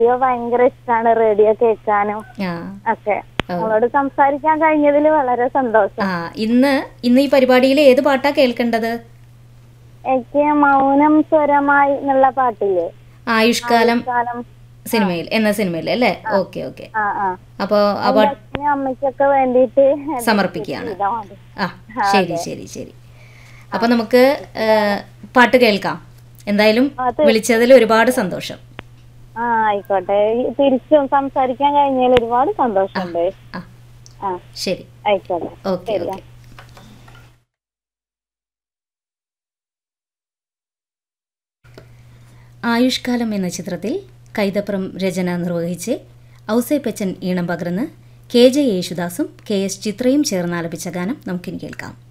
Radio ഭയങ്കര ഇഷ്ടമാണ് radio കേൾക്കാനും ആ ഒക്കെ നിങ്ങളോട് സംസാരിക്കാൻ കഴിഞ്ഞതിൽ വളരെ സന്തോഷം ആ ഇന്ന് ഇന്ന് ഈ പരിപാടിയിൽ ഏത് പാട്ടാ കേൾക്കേണ്ടത് എനിക്ക് മൗനം സ്വരമായി എന്നുള്ള പാട്ടില്ലേ ആയുഷ്കാലം കാലം സിനിമയിൽ എന്ന സിനിമയിൽ അല്ലേ ഓക്കെ ഓക്കെ ആ ആ അപ്പോൾ ആ പാട്ട് അച്ഛനും അമ്മയ്ക്കൊക്കെ വേണ്ടിയിട്ട് സമർപ്പിക്കുകയാണ് ചെയ്താ മതി. ആ ശരി ശരി ശരി അപ്പൊ നമുക്ക് ഏ, പാട്ട് കേൾക്കാം എന്തായാലും വിളിച്ചതിൽ ഒരുപാട് സന്തോഷം ആ ആയിക്കോട്ടെ ഈ തിരിച്ചും സംസാരിക്കാൻ കഴിഞ്ഞതിൽ ഒരുപാട് സന്തോഷമുണ്ട് ആ ആ ശരി ആയിക്കോട്ടെ ഓക്കെ ശരി. ഓക്കെ ആയുഷ്കാലം എന്ന ചിത്രത്തിൽ കൈതപ്രം രചന നിർവഹിച്ച് ഔസേപ്പച്ചൻ ഈണം പകർന്ന് കെ ജെ യേശുദാസും കെ എസ് ചിത്രയും ചേർന്ന് ആലപിച്ച ഗാനം നമുക്കിനി കേൾക്കാം